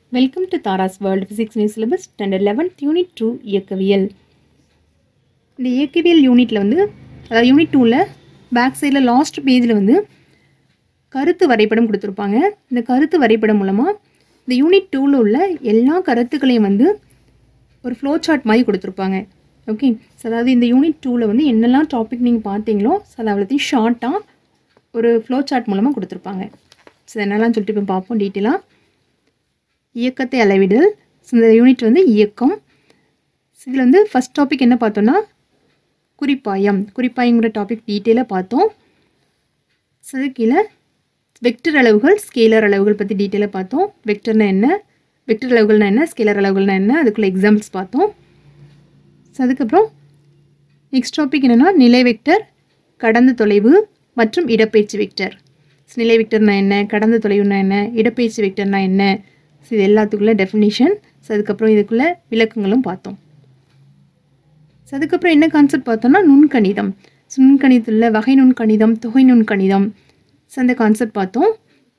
welcome to Tara's world physics new syllabus standard eleventh unit two இயக்கவியல் இந்த இயக்கவியல் யூனிட்டில் வந்து அதாவது யூனிட் டூவில் பேக் சைடில் லாஸ்ட் பேஜில் வந்து கருத்து வரைபடம் கொடுத்துருப்பாங்க இந்த கருத்து வரைபடம் மூலமாக இந்த யூனிட் டூவில் உள்ள எல்லா கருத்துக்களையும் வந்து ஒரு ஃப்ளோ சார்ட் மாதிரி கொடுத்துருப்பாங்க ஓகே ஸோ அதாவது இந்த யூனிட் டூவில் வந்து என்னெல்லாம் டாபிக் நீங்கள் பார்த்தீங்களோ ஸோ அதை அவ்வளோத்தையும் ஷார்ட்டாக ஒரு ஃப்ளோ சார்ட் மூலமாக கொடுத்துருப்பாங்க ஸோ என்னெல்லாம் சொல்லிட்டு இப்போ பார்ப்போம் டீட்டெயிலாக இயக்கத்தை அளவிடல் ஸோ இந்த யூனிட் வந்து இயக்கம் இதில் வந்து ஃபஸ்ட் டாபிக் என்ன பார்த்தோன்னா குறிப்பாயம் குறிப்பாயங்கிற டாபிக் டீட்டெயிலாக பார்த்தோம் ஸோ அது கீழே வெக்டர் அளவுகள் ஸ்கேலர் அளவுகள் பற்றி டீட்டெயிலாக பார்த்தோம் வெக்டர்னா என்ன வெக்டர் அளவுகள்னா என்ன ஸ்கேலர் அளவுகள்னா என்ன அதுக்குள்ள எக்ஸாம்பிள்ஸ் பார்த்தோம் ஸோ அதுக்கப்புறம் நெக்ஸ்ட் டாபிக் என்னென்னா நிலை வெக்டர் கடந்த தொலைவு மற்றும் இடப்பெயர்ச்சி வெக்டர் நிலை வெக்டர்னா என்ன கடந்த தொலைவுனா என்ன இடப்பெயர்ச்சி வெக்டர்னா என்ன ஸோ இது எல்லாத்துக்குள்ள டெஃபினிஷன் ஸோ அதுக்கப்புறம் இதுக்குள்ள விளக்கங்களும் பார்த்தோம் ஸோ அதுக்கப்புறம் என்ன கான்செப்ட் பார்த்தோம்னா நுண்கணிதம் ஸோ நுண்கணிதத்தில் வகை நுண்கணிதம் தொகை நுண்கணிதம் ஸோ அந்த கான்செப்ட் பார்த்தோம்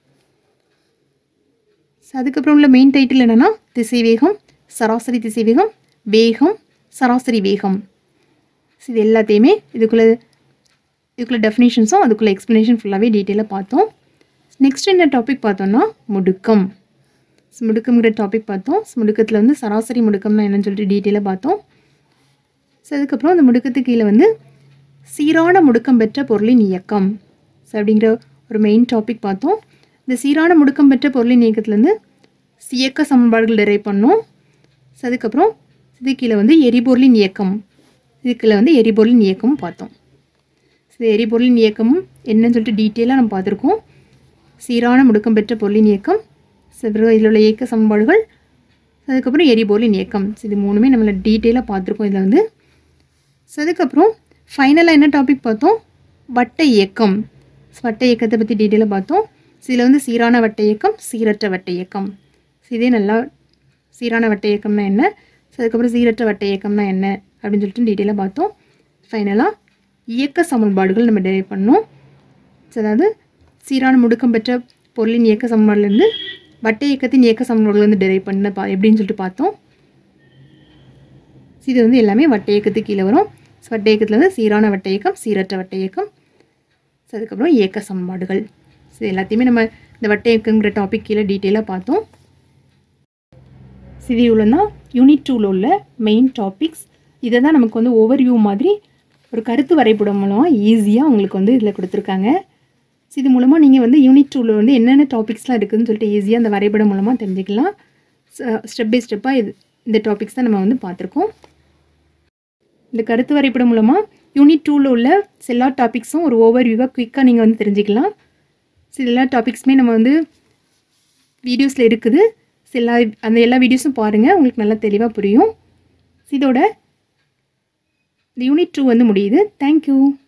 ஸோ அதுக்கப்புறம் உள்ள மெயின் டைட்டில் என்னென்னா திசைவேகம் சராசரி திசைவேகம் வேகம் சராசரி வேகம் ஸோ இது எல்லாத்தையுமே இதுக்குள்ளே இதுக்குள்ள டெஃபினேஷன்ஸும் அதுக்குள்ள எக்ஸ்ப்ளனேஷன் ஃபுல்லாகவே டீட்டெயிலாக பார்த்தோம் நெக்ஸ்ட் என்ன டாபிக் பார்த்தோம்னா முடுக்கம் ஸோ முடுக்கம்ங்கிற டாபிக் பார்த்தோம் ஸோ முடுக்கத்தில் வந்து சராசரி முடுக்கம்னா என்னன்னு சொல்லிட்டு டீட்டெயிலாக பார்த்தோம் ஸோ அதுக்கப்புறம் அந்த முடுக்கத்துக்கு கீழே வந்து சீரான முடுக்கம் பெற்ற பொருளின் இயக்கம் ஸோ அப்படிங்கிற ஒரு மெயின் டாபிக் பார்த்தோம் இந்த சீரான முடுக்கம் பெற்ற பொருளின் இயக்கத்துலேருந்து இயக்க சமன்பாடுகள் டெரைவ் பண்ணோம் ஸோ அதுக்கப்புறம் இது கீழே வந்து எரிபொருளின் இயக்கம் இதுக்குள்ள வந்து எரிபொருளின் இயக்கமும் பார்த்தோம் ஸோ எரிபொருளின் இயக்கமும் என்னன்னு சொல்லிட்டு டீட்டெயிலாக நம்ம பார்த்துருக்கோம் சீரான முடுக்கம் பெற்ற பொருளின் இயக்கம் சிறு இதில் உள்ள இயக்க சமன்பாடுகள் அதுக்கப்புறம் எரிபொருளின் இயக்கம் ஸோ இது மூணுமே நம்மள டீட்டெயிலாக பார்த்துருக்கோம் இதில் வந்து ஸோ அதுக்கப்புறம் ஃபைனலாக என்ன டாபிக் பார்த்தோம் வட்ட இயக்கம் வட்ட இயக்கத்தை பற்றி டீட்டெயிலாக பார்த்தோம் ஸோ இதில் வந்து சீரான வட்ட இயக்கம் சீரற்ற வட்ட இயக்கம் ஸோ இதே நல்லா சீரான வட்ட இயக்கம்னா என்ன ஸோ அதுக்கப்புறம் சீரற்ற வட்ட இயக்கம்னா என்ன அப்படின்னு சொல்லிட்டு டீட்டெயிலாக பார்த்தோம் ஃபைனலாக இயக்க சமன்பாடுகள் நம்ம டெரைவ் பண்ணோம் ஸோ அதாவது சீரான முடுக்கம் பெற்ற பொருளின் இயக்க சமன்பாடுலேருந்து வட்ட இயக்கத்தின் இயக்க சமன்பாடுகள் வந்து டெரைவ் பண்ண பா எப்படின்னு சொல்லிட்டு பார்த்தோம் ஸோ இது வந்து எல்லாமே வட்ட இயக்கத்துக்கு கீழே வரும் ஸோ வட்ட இயக்கத்தில் வந்து சீரான வட்ட இயக்கம் சீரற்ற வட்ட இயக்கம் ஸோ அதுக்கப்புறம் இயக்க சமன்பாடுகள் ஸோ எல்லாத்தையுமே நம்ம இந்த வட்ட இயக்கங்கிற டாபிக் கீழே டீட்டெயிலாக பார்த்தோம் ஸோ இது இவ்வளோ தான் யூனிட் டூவில் உள்ள மெயின் டாபிக்ஸ் இதை தான் நமக்கு வந்து ஓவர் வியூ மாதிரி ஒரு கருத்து வரைபடம் மூலமாக ஈஸியாக உங்களுக்கு வந்து இதில் கொடுத்துருக்காங்க ஸோ இது மூலமாக நீங்கள் வந்து யூனிட் டூவில் வந்து என்னென்ன டாபிக்ஸ்லாம் இருக்குதுன்னு சொல்லிட்டு ஈஸியாக அந்த வரைபடம் மூலமாக தெரிஞ்சுக்கலாம் ஸ்டெப் பை ஸ்டெப்பாக இது இந்த டாபிக்ஸ் தான் நம்ம வந்து பார்த்துருக்கோம் இந்த கருத்து வரைபடம் மூலமாக யூனிட் டூவில் உள்ள எல்லா டாபிக்ஸும் ஒரு ஓவர் வியூவாக குயிக்காக நீங்கள் வந்து தெரிஞ்சுக்கலாம் ஸோ எல்லா டாபிக்ஸுமே நம்ம வந்து வீடியோஸில் இருக்குது ஸோ எல்லா அந்த எல்லா வீடியோஸும் பாருங்கள் உங்களுக்கு நல்லா தெளிவாக புரியும் இதோட இந்த யூனிட் டூ வந்து முடியுது தேங்க்யூ